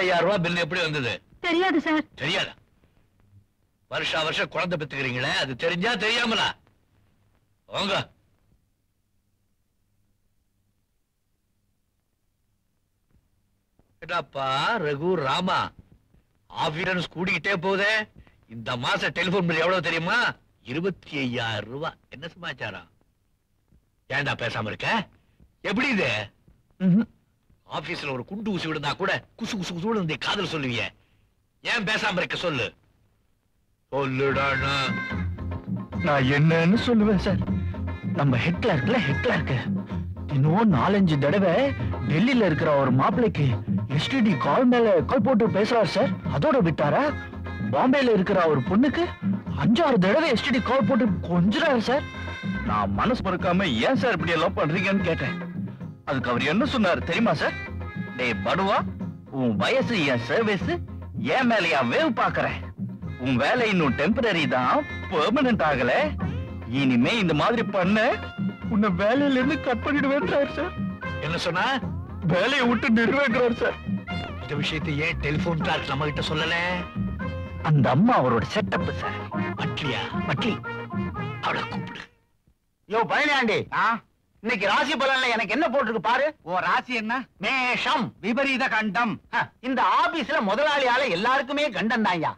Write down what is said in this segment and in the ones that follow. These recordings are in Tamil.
ஐயாயிரம் ரூபாய் பில் எப்படி வந்தது தெரியாது சார் தெரியாதா வருஷா வருஷம் குழந்தை பெத்துக்கிறீங்களே அது தெரிஞ்சா தெரியாமலா வாங்க என்னப்பா ரகு ராமா ஆபீரன்ஸ் கூடிக்கிட்டே போதே இந்த மாசம் டெலிபோன் பில் எவ்வளவு தெரியுமா இருபத்தி ஐயாயிரம் ரூபாய் என்ன சமாச்சாரம் ஏன்டா பேசாம இருக்க எப்படி இது ஆபீஸ்ல ஒரு குண்டு ஊசி விழுந்தா கூட குசு குசு குசு விழுந்து காதல் சொல்லுவியே ஏன் பேசாம இருக்க சொல்லு சொல்லுடாண்ணா நான் என்னன்னு சொல்லுவேன் சார் நம்ம ஹெட் கிளார்க்ல ஹெட் கிளார்க் இன்னும் நாலஞ்சு தடவை டெல்லியில இருக்கிற ஒரு மாப்பிள்ளைக்கு எஸ்டிடி கால் மேல கால் போட்டு பேசுறாரு சார் அதோட விட்டாரா பாம்பேல இருக்கிற ஒரு பொண்ணுக்கு அஞ்சாறு தடவை எஸ்டிடி கால் போட்டு கொஞ்சறாரு சார் நான் மனசு மறக்காம ஏன் சார் இப்படி எல்லாம் பண்றீங்கன்னு கேட்டேன் அதுக்கு அவர் என்ன சொன்னாரு தெரியுமா சார் டேய் படுவா உன் வயசு என் சர்வீஸ் ஏன் மேலயா வேவ் பாக்குறேன் உன் வேலை இன்னும் டெம்பரரி தான் பெர்மனன்ட் ஆகல இனிமே இந்த மாதிரி பண்ண உன்னை வேலையில இருந்து கட் பண்ணிடுவேன்றாரு சார் என்ன சொன்னா வேலையை விட்டு நிறுவேன்றாரு சார் இந்த விஷயத்தை ஏன் டெலிபோன் கிளார்க் நம்ம கிட்ட சொல்லல அந்த அம்மா அவரோட செட்டப் சார் மட்லியா மட்லி அவளை கூப்பிடு யோ பழனியாண்டி இன்னைக்கு ராசி பலன்ல எனக்கு என்ன போட்டிருக்கு பாரு ஓ ராசி என்ன மேஷம் விபரீத கண்டம் ஹ, இந்த ஆபீஸ்ல முதலாளியால எல்லாருக்குமே கண்டம் தான்யா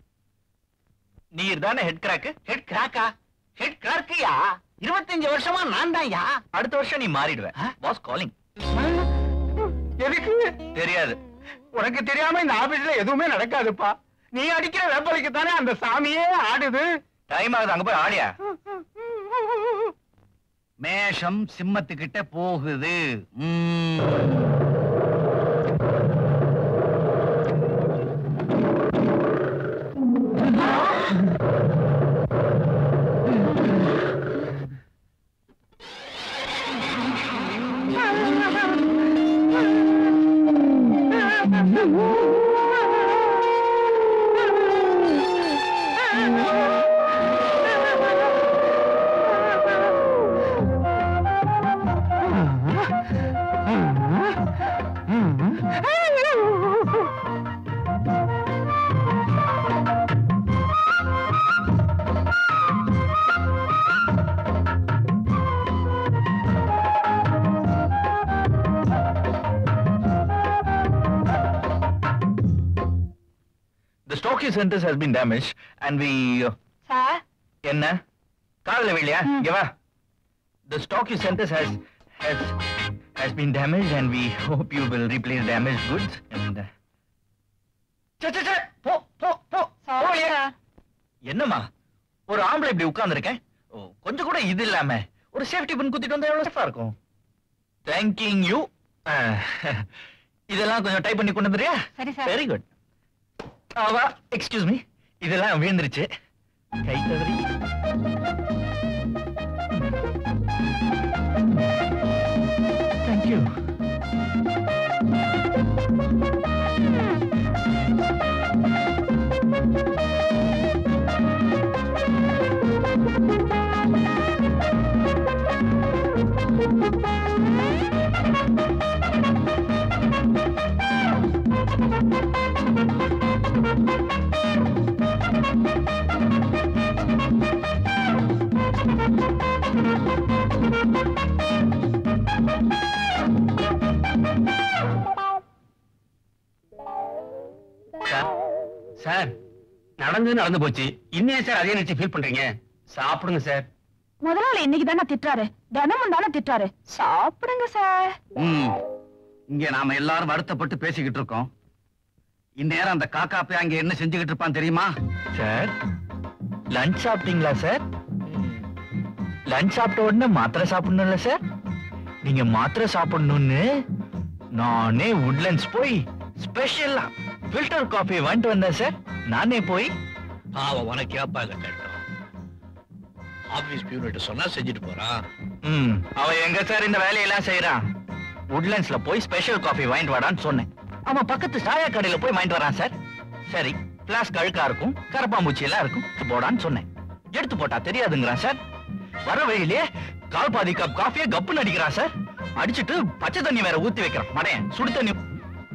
நீர் தானே ஹெட் கிராக்கு ஹெட் கிராக்கா ஹெட் கிளார்க்கியா இருபத்தஞ்சு வருஷமா நான் தான்யா அடுத்த வருஷம் நீ மாறிடுவ பாஸ் காலிங் எதுக்கு தெரியாது உனக்கு தெரியாம இந்த ஆபீஸ்ல எதுவுமே நடக்காதுப்பா நீ அடிக்கிற வேப்பலைக்கு தானே அந்த சாமியே ஆடுது டைம் ஆகுது அங்க போய் ஆடியா மேஷம் சிம்மத்துக்கிட்ட போகுது ம். The stocking centers has been damaged and we uh, sir என்ன காதுல விழியா இங்க வா the stocking centers has has has been damaged and we hope you will replace damaged goods and uh, சே, சே, சே, போ போ போ போலியே. என்னம்மா ஒரு ஆம்பளை இப்படி உட்கார்ந்திருக்கேன் ஓ, கொஞ்சம் கூட இது இல்லாம ஒரு சேஃப்டி பின் குத்திட்டு வந்தா எவ்வளவு சேஃபா இருக்கும் தேங்கிங் யூ இதெல்லாம் கொஞ்சம் டைப் பண்ணி கொண்டு வந்துறியா சரி சார் வெரி குட் ஆவா எக்ஸ்கியூஸ் மீ இதெல்லாம் விழுந்துருச்சு கை தவறி தேங்க்யூ சார் நடந்து நடந்து போச்சு இன்னும் சார் அதே நினைச்சு ஃபீல் பண்றீங்க சாப்பிடுங்க சார் முதலாளி இன்னைக்கு தானே திட்டுறாரு தினமும் தானே திட்டுறாரு சாப்பிடுங்க சார் ம் இங்க நாம எல்லாரும் வருத்தப்பட்டு பேசிக்கிட்டு இருக்கோம் இந்நேரம் அந்த காக்கா போய் அங்க என்ன செஞ்சுக்கிட்டு இருப்பான் தெரியுமா சார் லஞ்ச் சாப்பிட்டீங்களா சார் லஞ்ச் சாப்பிட்ட உடனே மாத்திரை சாப்பிடணும்ல சார் நீங்க மாத்திரை சாப்பிடணும்னு நானே உட்லண்ட்ஸ் போய் ஸ்பெஷலா ஃபில்டர் காஃபி வாங்கிட்டு வந்தேன் சார் நானே போய் பாவம் உனக்கு கேட்பாங்க கேட்டோம் ஆபீஸ் பியூனிட்ட சொன்னா செஞ்சுட்டு போறான் ம் அவன் எங்க சார் இந்த வேலையெல்லாம் செய்யறான் உட்லண்ட்ஸ்ல போய் ஸ்பெஷல் காஃபி வாங்கிட்டு வாடான்னு சொன்னேன் அவன் பக்கத்து சாயா கடையில போய் வாங்கிட்டு வரான் சார் சரி கிளாஸ் கழுக்கா இருக்கும் கரப்பாம்பூச்சி எல்லாம் இருக்கும் போடான்னு சொன்னேன் எடுத்து போட்டா தெரியாதுங்கிறான் சார் வர வழியிலே கால் பாதி கப் காஃபியை கப்புன்னு அடிக்கிறான் சார் அடிச்சிட்டு பச்சை தண்ணி வேற ஊத்தி வைக்கிறான் மடையன் சுடு தண்ணி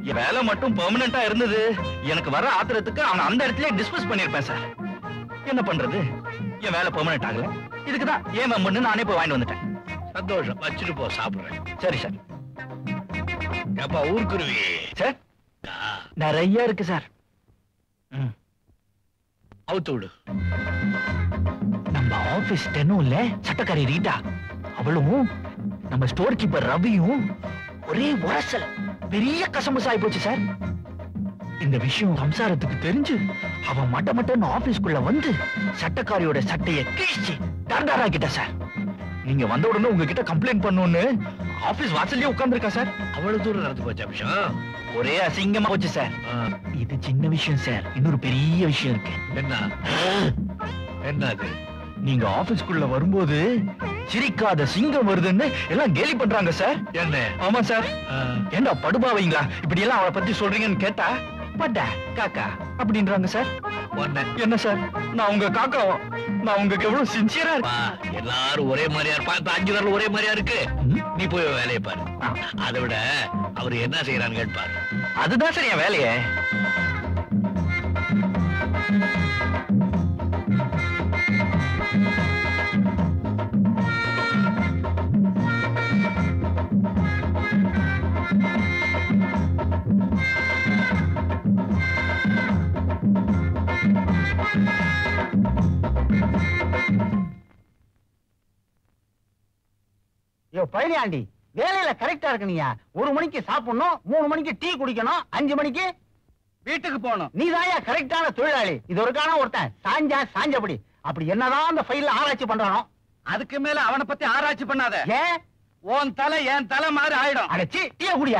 என் வேலை மட்டும் பெர்மனண்டா இருந்தது எனக்கு வர ஆத்திரத்துக்கு அவனை அந்த இடத்துல டிஸ்பஸ் பண்ணிருப்பேன் சார் என்ன பண்றது என் வேலை பெர்மனண்ட் ஆகல இதுக்குதான் ஏன் மெம்பர்னு நானே போய் வாங்கிட்டு வந்துட்டேன் சந்தோஷம் வச்சுட்டு போ சாப்பிடுறேன் சரி சார் ஏப்பா ஊருக்குருவி சார் நிறைய இருக்கு சார் ம் அவுத்து விடு நம்ம ஆபீஸ் டென்னும் இல்ல சட்டக்காரி ரீட்டா அவளும் நம்ம ஸ்டோர் கீப்பர் ரவியும் ஒரே உரசல் பெரிய கசமுசா ஆயி போச்சு சார் இந்த விஷயம் சம்சாரத்துக்கு தெரிஞ்சு அவன் மட்ட மட்டன்னு ஆபீஸ்க்குள்ள வந்து சட்டக்காரியோட சட்டைய கிழிச்சு டர்டாராக்கிட்ட சார் நீங்க வந்த உடனே உங்ககிட்ட கம்ப்ளைண்ட் பண்ணணும்னு ஆபீஸ் வாசல்லயே உட்கார்ந்திருக்கா சார் அவ்வளவு தூரம் நடந்து போச்சு அபிஷம் ஒரே அசிங்கமா போச்சு சார் இது சின்ன விஷயம் சார் இன்னொரு பெரிய விஷயம் இருக்கு என்ன என்ன அது நீங்க ஆபீஸ்க்குள்ள வரும்போது சிரிக்காத சிங்கம் வருதுன்னு எல்லாம் கேலி பண்றாங்க சார் என்ன ஆமா சார் ஆ, ஏண்டா படுபாவீங்களா இப்படி எல்லாம் அவளை பத்தி சொல்றீங்கன்னு கேட்டா பட்டா காக்கா அப்படின்றாங்க சார் உன்னை என்ன சார் நான் உங்க காக்கா நான் உங்களுக்கு எவ்வளவு சின்சியரா பா, எல்லாரும் ஒரே மாதிரியா இருப்பா இப்ப அஞ்சு பேர்ல ஒரே மாதிரியா இருக்கு இருக்கேன் நீ போய் வேலையை பாரு ஆ. அதை விட அவர் என்ன செய்யறான்னு கேட்பாரு அதுதான் சார் என் வேலையே ஐயோ பழனியாண்டி வேலையில கரெக்டா இருக்கணியா ஒரு மணிக்கு சாப்பிடணும் மூணு மணிக்கு டீ குடிக்கணும் அஞ்சு மணிக்கு வீட்டுக்கு போகணும் நீ கரெக்டான தொழிலாளி இது ஒரு காரணம் ஒருத்தன் சாஞ்சா சாஞ்சபடி அப்படி என்னதான் அந்த ஃபைல்ல ஆராய்ச்சி பண்றானோ அதுக்கு மேல அவனை பத்தி ஆராய்ச்சி பண்ணாத ஏன் உன் தலை என் தலை மாதிரி ஆயிடும் அடைச்சி டீ குடியா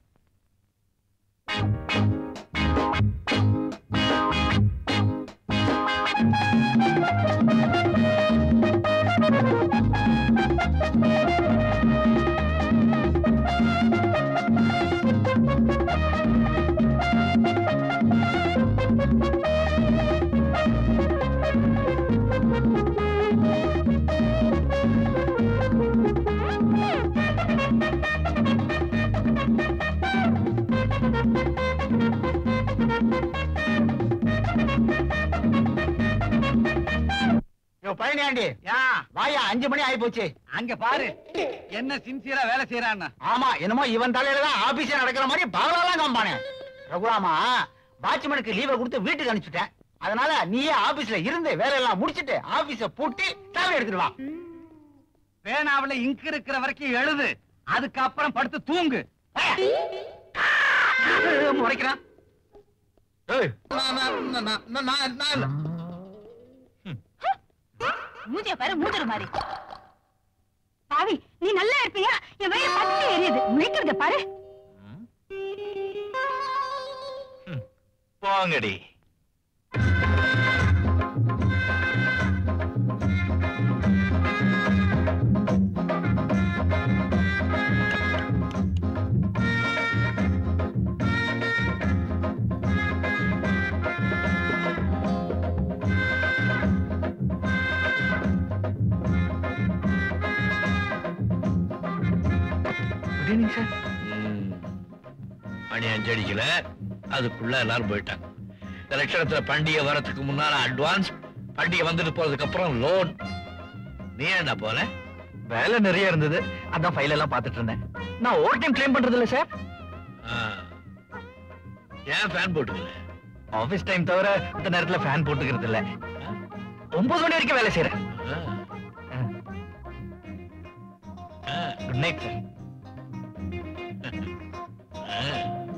ஐயோ பழனியாண்டி யா வாயா அஞ்சு மணி ஆயி போச்சு அங்க பாரு என்ன சின்சியரா வேலை செய்யறான்னு ஆமா என்னமோ இவன் தலையில தான் ஆபீஸே நடக்கிற மாதிரி பகலெல்லாம் காம்பானே ரகுராமா வாட்ச்மேனுக்கு லீவை கொடுத்து வீட்டுக்கு அனுப்பிச்சுட்டேன் அதனால நீயே ஆபீஸ்ல இருந்து வேலையெல்லாம் முடிச்சிட்டு ஆபீஸ பூட்டி சாவி எடுத்துட்டு வா பேனாவுல இங்க் இருக்கிற வரைக்கும் எழுது அதுக்கப்புறம் படுத்து தூங்கு முறைக்கிறான் ஏய், மூஞ்சிய பாரு மூஞ்சல் மாதிரி பாவி நீ நல்லா இருப்பியா என் வயிறு பத்தி எரியுது முடிக்கிறத பாரு போங்கடி குட் ஈவினிங் சார் ம். மணி அஞ்சு அடிக்கல அதுக்குள்ள எல்லாரும் போயிட்டாங்க இந்த லட்சணத்துல பண்டிகை வரதுக்கு முன்னால அட்வான்ஸ் பண்டிகை வந்துட்டு போறதுக்கு அப்புறம் லோன் நீ என்ன போல வேலை நிறைய இருந்தது அதான் ஃபைல் எல்லாம் பார்த்துட்டு இருந்தேன் நான் ஓவர் டைம் கிளைம் பண்றது இல்ல சார் ஆ. ஏன் ஃபேன் போட்டுக்கல ஆபீஸ் டைம் தவிர இந்த நேரத்துல ஃபேன் போட்டுக்கிறது இல்ல ஒன்பது மணி வரைக்கும் வேலை செய்யறேன் ஆ. ஆ. குட் நைட் சார் ஆ.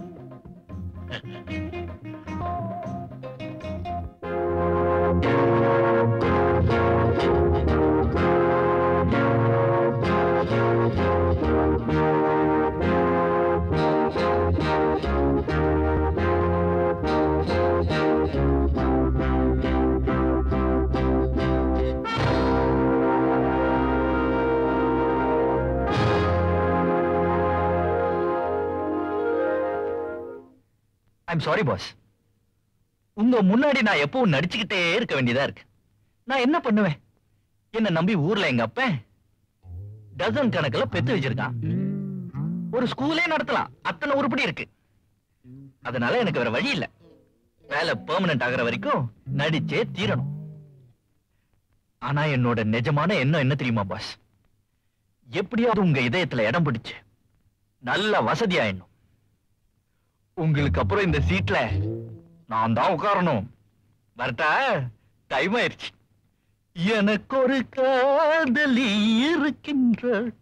ஐம் சாரி பாஸ் உங்க முன்னாடி நான் எப்பவும் நடிச்சுக்கிட்டே இருக்க வேண்டியதா இருக்கு நான் என்ன பண்ணுவேன் என்ன நம்பி ஊர்ல எங்க அப்பன் டசன் கணக்குல பெத்து வச்சிருக்கான் ஒரு ஸ்கூலே நடத்தலாம் அத்தனை உருப்படி இருக்கு அதனால எனக்கு வேற வழி இல்ல வேலை பெர்மனன்ட் ஆகுற வரைக்கும் நடிச்சே தீரணும் ஆனா என்னோட நிஜமான எண்ணம் என்ன தெரியுமா பாஸ் எப்படியாவது உங்க இதயத்துல இடம் பிடிச்சு நல்ல வசதியாயிடணும் உங்களுக்கு அப்புறம் இந்த சீட்ல நான் தான் உட்காரணும் வரட்டா டைம் ஆயிருச்சு எனக்கு ஒரு காதலி இருக்கின்ற